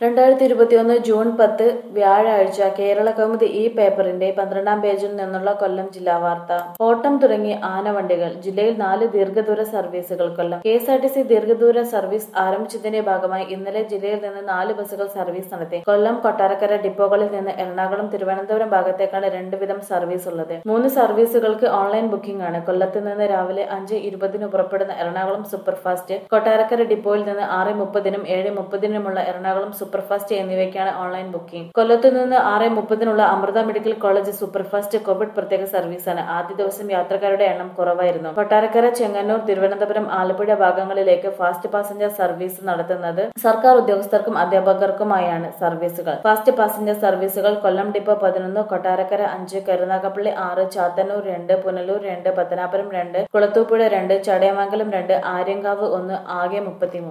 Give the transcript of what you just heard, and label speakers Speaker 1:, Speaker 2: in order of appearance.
Speaker 1: രണ്ടായിരത്തി ഇരുപത്തിയൊന്ന് ജൂൺ പത്ത് വ്യാഴാഴ്ച കേരള കൗമുദി ഈ പേപ്പറിന്റെ പന്ത്രണ്ടാം പേജിൽ നിന്നുള്ള കൊല്ലം ജില്ലാ വാർത്ത ഓട്ടം തുടങ്ങി ആനവണ്ടികൾ ജില്ലയിൽ നാല് ദീർഘദൂര സർവീസുകൾ Kollam K S R T C ദീർഘദൂര സർവീസ് ആരംഭിച്ചതിന്റെ ഭാഗമായി ഇന്നലെ ജില്ലയിൽ നിന്ന് നാല് ബസ്സുകൾ സർവീസ് നടത്തി കൊല്ലം കൊട്ടാരക്കര ഡിപ്പോകളിൽ നിന്ന് എറണാകുളം തിരുവനന്തപുരം ഭാഗത്തേക്കാണ് രണ്ട് വിധം സർവീസ് ഉള്ളത് മൂന്ന് സർവീസുകൾക്ക് ഓൺലൈൻ ബുക്കിംഗ് ആണ് കൊല്ലത്ത് നിന്ന് രാവിലെ അഞ്ച് ഇരുപതിന് പുറപ്പെടുന്ന എറണാകുളം സൂപ്പർഫാസ്റ്റ് കൊട്ടാരക്കര ഡിപ്പോയിൽ നിന്ന് ആറ് മുപ്പതിനും ഏഴ് മുപ്പതിനുമുള്ള എറണാകുളം സൂപ്പർഫാസ്റ്റ് എന്നിവയ്ക്കാണ് ഓൺലൈൻ ബുക്കിംഗ് കൊല്ലത്ത് നിന്ന് ആറ് മുപ്പതിനുള്ള Amrita medical college superfast covid പ്രത്യേക സർവീസാണ് ആദ്യ ദിവസം യാത്രക്കാരുടെ എണ്ണം കുറവായിരുന്നു കൊട്ടാരക്കര ചെങ്ങന്നൂർ തിരുവനന്തപുരം ആലപ്പുഴ ഭാഗങ്ങളിലേക്ക് ഫാസ്റ്റ് പാസഞ്ചർ സർവീസ് നടത്തുന്നത് സർക്കാർ ഉദ്യോഗസ്ഥർക്കും അധ്യാപകർക്കുമായാണ് സർവീസുകൾ ഫാസ്റ്റ് പാസഞ്ചർ സർവീസുകൾ കൊല്ലം ഡിപ്പോ പതിനൊന്ന് കൊട്ടാരക്കര അഞ്ച് കരുനാഗപ്പള്ളി ആറ് ചാത്തന്നൂർ രണ്ട് പുനലൂർ രണ്ട് പത്തനാപുരം രണ്ട് കുളത്തൂപ്പുഴ രണ്ട് ചടയമംഗലം രണ്ട് ആര്യങ്കാവ് ഒന്ന് ആകെ മുപ്പത്തിമൂന്ന്